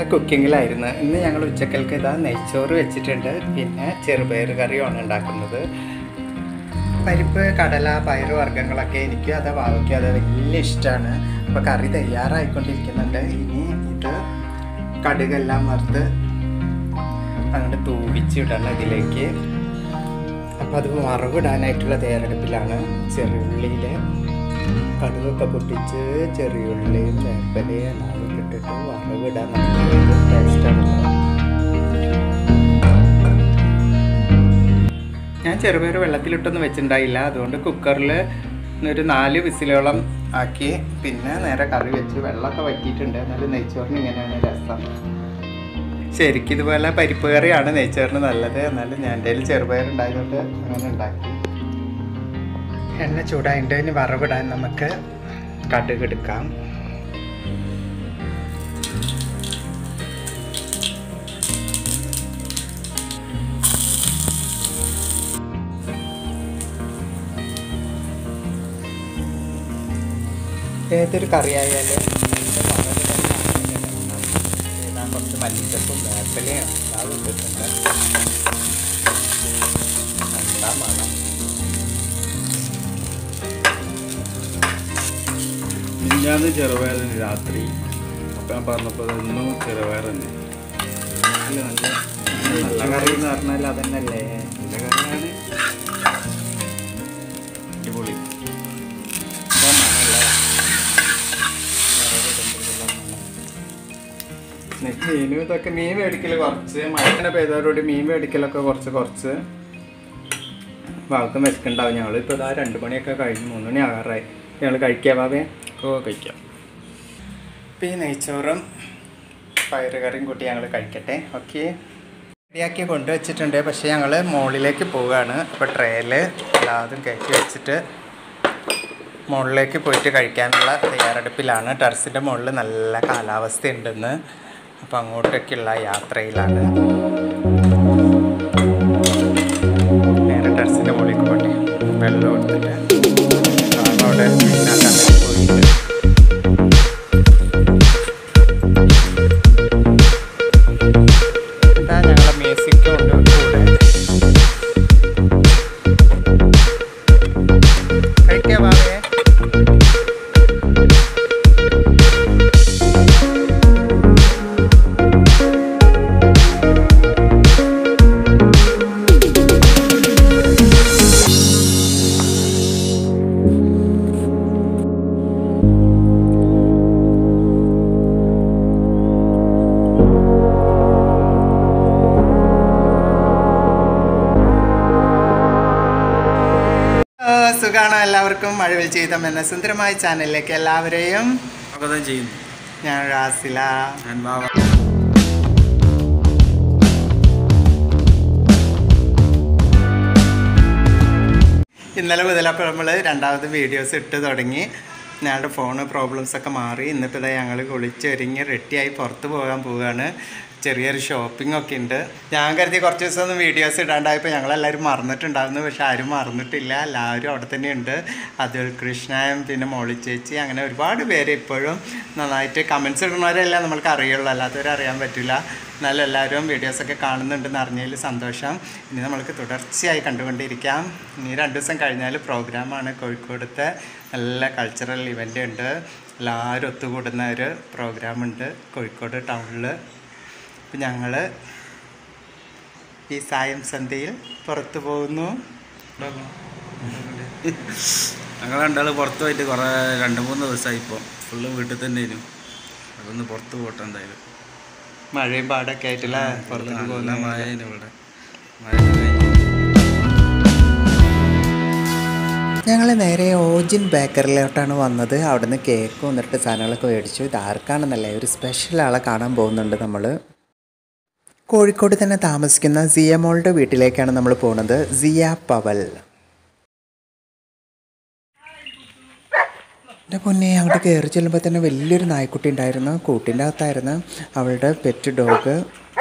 കുക്കിങ്ങിലായിരുന്നു ഇന്ന് ഞങ്ങൾ ഉച്ചക്കൽക്ക് ഇതാ നെയ്ച്ചോറ് വെച്ചിട്ടുണ്ട് പിന്നെ ചെറുപയർ കറിയാണ് ഉണ്ടാക്കുന്നത് പരിപ്പ് കടല പയറ് വർഗ്ഗങ്ങളൊക്കെ എനിക്ക് അത് വാവയ്ക്കും അത് വലിയ ഇഷ്ടമാണ് അപ്പോൾ കറി തയ്യാറായിക്കൊണ്ടിരിക്കുന്നുണ്ട് ഇനി ഇത് കടുകെല്ലാം വറുത്ത് അങ്ങോട്ട് തൂവിച്ചിടണം ഇതിലേക്ക് അപ്പോൾ അത് വറവിടാനായിട്ടുള്ള തയ്യാറെടുപ്പിലാണ് ചെറിയുള്ളിയിൽ കടുകൊക്കെ പൊട്ടിച്ച് ചെറിയുള്ളിയും വേപ്പലയും എല്ലാം ഇട്ടിട്ട് വറവിടാൻ നല്ല ടേസ്റ്റാണല്ലോ ഞാൻ ചെറുപയർ വെള്ളത്തിലിട്ടൊന്നും വെച്ചിട്ടുണ്ടായില്ല അതുകൊണ്ട് കുക്കറിൽ ഒരു നാല് വിസിലോളം ആക്കി പിന്നെ നേരെ കറി വെച്ച് വെള്ളമൊക്കെ വറ്റിയിട്ടുണ്ട് എന്നാലും നെയ്ച്ചോറിന് ഇങ്ങനെയാണ് രസം ശരിക്കും ഇതുപോലെ പരിപ്പ് കറിയാണ് നെയ്ച്ചോറിന് നല്ലത് എന്നാലും ഞാൻ എൻ്റെ കയ്യിൽ ചെറുപയർ ഉണ്ടായതുകൊണ്ട് അങ്ങനെ ഉണ്ടാക്കി എണ്ണ ചൂടായിട്ട് ഇനി വറവിടാൻ നമുക്ക് കടുക് എടുക്കാം ഏതൊരു കറിയായാലും അതിൻ്റെ വറവിടാൻ ഇടാൻ കുറച്ച് മല്ലിച്ചപ്പും വേപ്പലയും അത് ഇട്ടിട്ടുണ്ട് എന്താ മണം മിഞ്ഞാന്ന് ചെറുപയറിന് രാത്രി അപ്പം ഞാൻ പറഞ്ഞപ്പോൾ ഇന്നും ചെറുപയർ തന്നെ നല്ല നല്ല നല്ല കറി എന്ന് പറഞ്ഞാൽ അതന്നല്ലേ നല്ല കറിയാണ് അടിപൊളി എന്താ മണല്ലേ മീനും ഇതൊക്കെ മീൻ മേടിക്കൽ കുറച്ച് മഴങ്ങനെ പെയ്തവരോട് മീൻ മേടിക്കലൊക്കെ കുറച്ച് കുറച്ച് ഭാഗത്തും വെച്ചിട്ടുണ്ടാവും ഞങ്ങൾ ഇപ്പോൾ ഇതാ രണ്ട് മണിയൊക്കെ കഴിഞ്ഞ് മൂന്ന് മണി ആകാറായി ഞങ്ങൾ കഴിക്കാം ബാബേ ഓ കഴിക്കാം ഇപ്പം ഈ നെയ്ച്ചോറും പയറുകറിയും കൂട്ടി ഞങ്ങൾ കഴിക്കട്ടെ ഓക്കെ റെഡിയാക്കി കൊണ്ടുവച്ചിട്ടുണ്ട് പക്ഷേ ഞങ്ങൾ മുകളിലേക്ക് പോവുകയാണ് അപ്പോൾ ട്രേയിൽ എല്ലാതും കയറ്റി വെച്ചിട്ട് മുകളിലേക്ക് പോയിട്ട് കഴിക്കാനുള്ള തയ്യാറെടുപ്പിലാണ് ടെറസിൻ്റെ മുകളിൽ നല്ല കാലാവസ്ഥ ഉണ്ടെന്ന് അപ്പോൾ അങ്ങോട്ടേക്കുള്ള യാത്രയിലാണ് നേരെ ടെറസിൻ്റെ മുകളിലേക്ക് പോട്ടെ വെള്ളം എടുത്തിട്ട് കാരണം അവിടെ ക്ലീനാക്കാൻ വേണ്ടി പോയിട്ട് ഇതാ ഞങ്ങളെ മ്യൂസിക് ഉണ്ട് കൂടെ കഴിക്കാം ബാബേ ആ, സുഖാണോ എല്ലാവർക്കും മഴവിൽ ചെയ്തം എന്ന സുന്ദരമായ ചാനലിലേക്ക് എല്ലാവരെയും സ്വാഗതം ചെയ്യുന്നു ഞാൻ റാസില ഞാൻ ബാബ ഇന്നലെ മുതലപ്പോൾ നമ്മൾ രണ്ടാമത് വീഡിയോസ് ഇട്ട് തുടങ്ങി ഞങ്ങളുടെ ഫോണ് പ്രോബ്ലംസ് ഒക്കെ മാറി ഇന്നിപ്പോൾ ഇതാ ഞങ്ങൾ കുളിച്ചൊരുങ്ങി റെഡിയായി പുറത്ത് പോകാൻ പോവുകയാണ് ചെറിയൊരു ഷോപ്പിംഗ് ഒക്കെ ഉണ്ട് ഞാൻ കരുതി കുറച്ച് ദിവസം ഒന്നും വീഡിയോസ് ഇടാണ്ടായപ്പോൾ ഞങ്ങളെല്ലാവരും മറന്നിട്ടുണ്ടായിരുന്നു പക്ഷെ ആരും മറന്നിട്ടില്ല എല്ലാവരും അവിടെ തന്നെ ഉണ്ട് അതുൽ കൃഷ്ണയും പിന്നെ മോളി ചേച്ചി അങ്ങനെ ഒരുപാട് പേര് ഇപ്പോഴും നന്നായിട്ട് കമൻസ് ഇടുന്നവരെല്ലാം നമ്മൾക്ക് അറിയുള്ളൂ അല്ലാത്തവരെ അറിയാൻ പറ്റില്ല എന്നാലും എല്ലാവരും വീഡിയോസൊക്കെ കാണുന്നുണ്ടെന്ന് അറിഞ്ഞതിൽ സന്തോഷം ഇനി നമ്മൾക്ക് തുടർച്ചയായി കണ്ടുകൊണ്ടിരിക്കാം ഇനി രണ്ട് ദിവസം കഴിഞ്ഞാൽ പ്രോഗ്രാമാണ് കോഴിക്കോടത്തെ നല്ല കൾച്ചറൽ ഇവൻ്റ് ഉണ്ട് എല്ലാവരും ഒത്തുകൂടുന്ന ഒരു പ്രോഗ്രാമുണ്ട് കോഴിക്കോട് ടൗണിൽ അപ്പം ഞങ്ങൾ ഈ സായം സന്ധ്യയിൽ പുറത്തു പോകുന്നു ഞങ്ങൾ രണ്ടാൾ പുറത്ത് പോയിട്ട് കുറേ രണ്ട് മൂന്ന് ദിവസമായി ഇപ്പോൾ ഫുള്ള് വീട്ടിൽ തന്നെ ആയിരുന്നു അതൊന്ന് പുറത്ത് പോട്ടെ എന്തായാലും മഴയും പാടൊക്കെ ആയിട്ടില്ല പുറത്തേക്ക് നല്ല പോകുന്ന മഴയാണ് ഇവിടെ മഴ കഴിഞ്ഞു ഞങ്ങൾ നേരെ ഓജിൻ ബേക്കറിലോട്ടാണ് വന്നത് അവിടുന്ന് കേക്ക് വന്നിട്ട് സാധനങ്ങളൊക്കെ മേടിച്ചു ഇത് ആർക്കാണെന്നല്ലേ ഒരു സ്പെഷ്യൽ ആളെ കാണാൻ പോകുന്നുണ്ട് നമ്മൾ കോഴിക്കോട് തന്നെ താമസിക്കുന്ന സിയ മോളുടെ വീട്ടിലേക്കാണ് നമ്മൾ പോകുന്നത് സിയ പവൽ എൻ്റെ പൊന്നെ അങ്ങോട്ട് കയറി ചെല്ലുമ്പോൾ തന്നെ വലിയൊരു നായ്ക്കുട്ടി ഉണ്ടായിരുന്നു കൂട്ടിൻ്റെ അകത്തായിരുന്നു അവളുടെ പെറ്റ് ഡോഗ്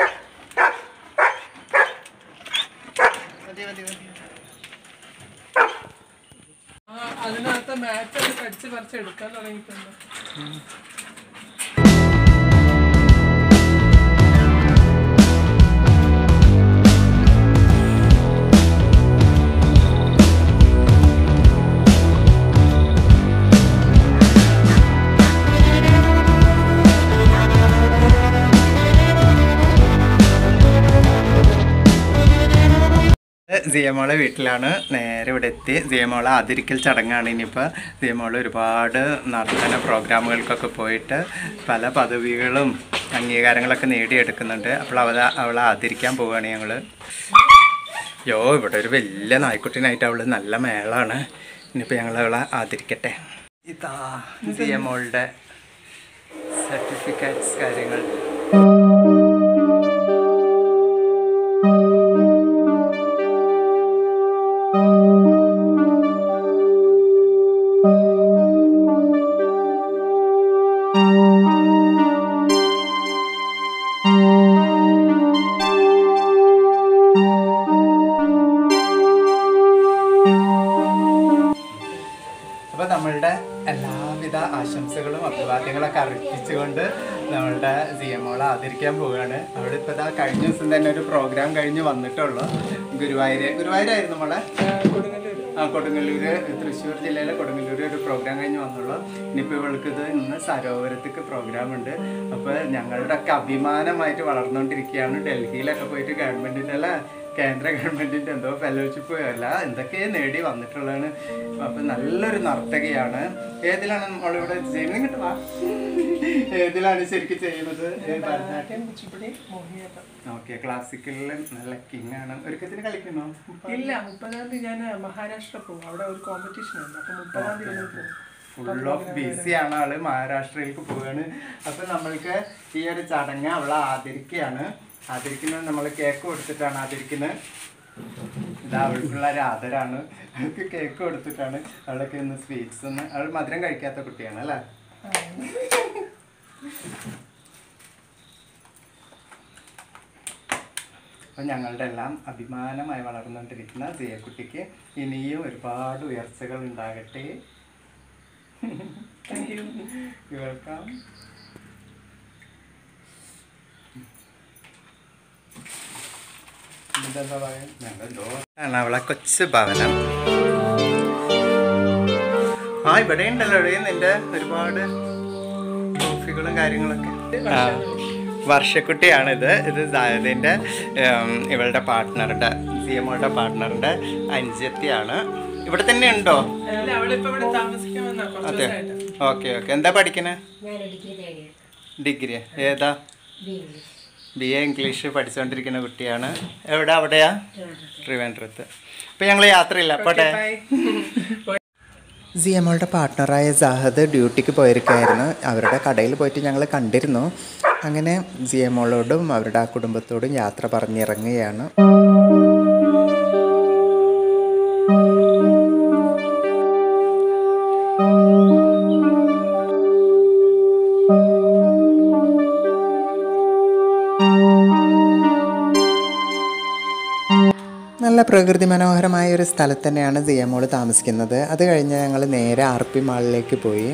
അതിനകത്ത് മാറ്റൊക്കെ കടിച്ച് പറിച്ച് എടുക്കാൻ തുടങ്ങിയിട്ടുണ്ട് സിയമോളെ വീട്ടിലാണ് നേരെ ഇവിടെ എത്തി സിയമോളെ ആദരിക്കൽ ചടങ്ങാണ് ഇനിയിപ്പോൾ സിയമോള് ഒരുപാട് നർത്തന പ്രോഗ്രാമുകൾക്കൊക്കെ പോയിട്ട് പല പദവികളും അംഗീകാരങ്ങളൊക്കെ നേടിയെടുക്കുന്നുണ്ട് അപ്പോൾ അവളെ അവളെ ആദരിക്കാൻ പോവുകയാണ് ഞങ്ങൾ യോ ഇവിടെ ഒരു വലിയ നായ്ക്കുട്ടീനായിട്ട് അവള് നല്ല മേളാണ് ഇനിയിപ്പോൾ ഞങ്ങൾ അവളെ ആദരിക്കട്ടെ ഇതാ സിയമോളുടെ സർട്ടിഫിക്കറ്റ്സ് കാര്യങ്ങൾ അപ്പോൾ നമ്മളുടെ എല്ലാവിധ ആശംസകളും അഭിവാദ്യങ്ങളൊക്കെ അർപ്പിച്ചുകൊണ്ട് നമ്മളുടെ സി എം ഓളെ ആദരിക്കാൻ പോവുകയാണ് അവിടെ ഇപ്പോൾ ഇതാ കഴിഞ്ഞ ദിവസം തന്നെ ഒരു പ്രോഗ്രാം കഴിഞ്ഞ് വന്നിട്ടുള്ളൂ ഗുരുവായൂർ ഗുരുവായൂരായിരുന്നു മോളെ ആ കൊടുങ്ങല്ലൂര് തൃശ്ശൂർ ജില്ലയിലെ കൊടുങ്ങല്ലൂർ ഒരു പ്രോഗ്രാം കഴിഞ്ഞ് വന്നുള്ളൂ ഇനിയിപ്പോൾ ഇവൾക്ക് ഇത് ഇന്ന് സരോവരത്തേക്ക് പ്രോഗ്രാം ഉണ്ട് അപ്പോൾ ഞങ്ങളുടെ ഒക്കെ അഭിമാനമായിട്ട് വളർന്നുകൊണ്ടിരിക്കുകയാണ് ഡൽഹിയിലൊക്കെ പോയിട്ട് ഗവൺമെൻറ്റിൻ്റെ അല്ല കേന്ദ്ര ഗവൺമെൻറ്റിൻ്റെ എന്തോ ഫെലോഷിപ്പ് അല്ല എന്തൊക്കെ നേടി വന്നിട്ടുള്ളതാണ് അപ്പം നല്ലൊരു നർത്തകിയാണ് ഏതിലാണ് നമ്മളിവിടെ ചെയ്യുന്നത് ഇങ്ങോട്ട് വാ ഏതിലാണ് ശരിക്കും ചെയ്യുന്നത് ഏ, ഭരതനാട്യം ഓക്കെ ക്ലാസിക്കലിൽ നല്ല കിങ് ആണ് ഒരുക്കത്തിന് കളിക്കണോ ഇല്ല മുപ്പതാം തീയതി ഞാൻ മഹാരാഷ്ട്ര പോകും അവിടെ ഒരു കോമ്പറ്റീഷൻ ഉണ്ട് അപ്പൊ മുപ്പതാം തീയതി ഞാൻ പോകും ഫുൾ ഓഫ് ബിസി ആണ് ആള് മഹാരാഷ്ട്രയിലേക്ക് പോവാണ് അപ്പൊ നമ്മൾക്ക് ഈ ഒരു ചടങ്ങ് അവളെ ആദരിക്കുകയാണ് ആദരിക്കുന്നത് നമ്മൾ കേക്ക് കൊടുത്തിട്ടാണ് ആദരിക്കുന്നത് ഇതാ അവൾക്കുള്ള ഒരു ആദരാണ് അവൾക്ക് കേക്ക് കൊടുത്തിട്ടാണ് അവളൊക്കെ ഇന്ന് സ്വീറ്റ്സ് ഒന്ന് അവൾ മധുരം കഴിക്കാത്ത കുട്ടിയാണ് അല്ലേ അപ്പം ഞങ്ങളുടെ എല്ലാം അഭിമാനമായി വളർന്നുകൊണ്ടിരിക്കുന്ന സിയക്കുട്ടിക്ക് ഇനിയും ഒരുപാട് ഉയർച്ചകൾ ഉണ്ടാകട്ടെ താങ്ക് യു വെൽക്കം ആണ് അവളെ കൊച്ചു ഭവനം ആ ഇവിടെ ഉണ്ടല്ലോ ഇവിടെ നിന്റെ ഒരുപാട് ട്രോഫികളും കാര്യങ്ങളൊക്കെ ആ, വർഷക്കുട്ടിയാണിത് ഇത് ഇതിൻ്റെ ഇവളുടെ പാർട്ട്ണറുടെ സി എമ്മോയുടെ പാർട്ട്ണറുടെ അനുജത്തിയാണ് ഇവിടെ തന്നെ ഉണ്ടോ അല്ല അവളിപ്പോ ഇവിടെ താമസിക്കാൻ വന്നാ കുറച്ച് അതെ ദിവസമായിട്ട് ഓക്കെ ഓക്കെ എന്താ പഠിക്കണേ ഞാൻ ഡിഗ്രി തേടി ഡിഗ്രി ഏതാ B English B A English പഠിച്ചുകൊണ്ടിരിക്കുന്ന കുട്ടിയാണ് എവിടെ അവിടെയാ ട്രിവാൻഡ്രത്ത്. ട്രിവാൻഡ്രത്ത് ഇപ്പം ഞങ്ങൾ യാത്രയില്ല പോട്ടെ ബൈ സി എമ്മളുടെ പാർട്ട്ണറായ സാഹദ് ഡ്യൂട്ടിക്ക് പോയിരിക്കുകയായിരുന്നു അവരുടെ കടയിൽ പോയിട്ട് ഞങ്ങൾ കണ്ടിരുന്നു അങ്ങനെ സി എമ്മോളോടും അവരുടെ ആ കുടുംബത്തോടും യാത്ര പറഞ്ഞിറങ്ങുകയാണ് നല്ല പ്രകൃതി മനോഹരമായ ഒരു സ്ഥലത്ത് തന്നെയാണ് സിയമോള് താമസിക്കുന്നത് അത് കഴിഞ്ഞ് ഞങ്ങൾ നേരെ ആർ പി മാളിലേക്ക് പോയി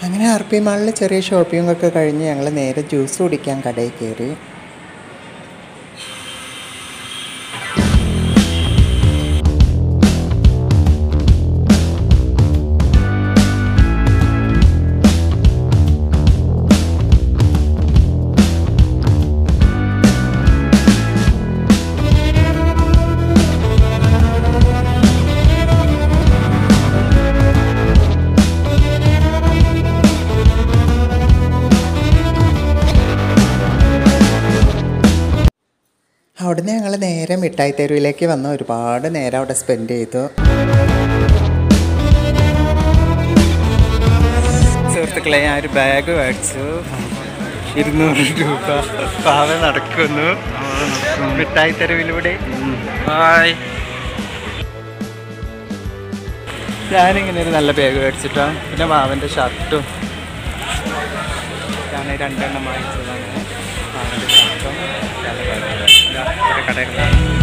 അങ്ങനെ ആർ പി മാളിൽ ചെറിയ ഷോപ്പിംഗ് ഒക്കെ കഴിഞ്ഞ് ഞങ്ങൾ നേരെ ജ്യൂസ് കുടിക്കാൻ കടയിൽ കയറി അവിടുന്ന് ഞങ്ങൾ നേരെ മിഠായി തെരുവിലേക്ക് വന്ന് ഒരുപാട് നേരം അവിടെ സ്പെൻഡ് ചെയ്തു സുഹൃത്തുക്കളെ ഞാൻ ഒരു ബാഗ് മേടിച്ചു ഇരുന്നൂറ് രൂപ പാവ നടക്കുന്നു മിഠായി തെരുവിലൂടെ ഹായ് ഞാനിങ്ങനെ ഒരു നല്ല ബാഗ് മേടിച്ചിട്ടാ പിന്നെ മാവൻ്റെ ഷർട്ടും ഞാൻ രണ്ടെണ്ണം വാങ്ങിച്ചതാണ് മാവൻ്റെ ഷർട്ടും കടകളിലാണ്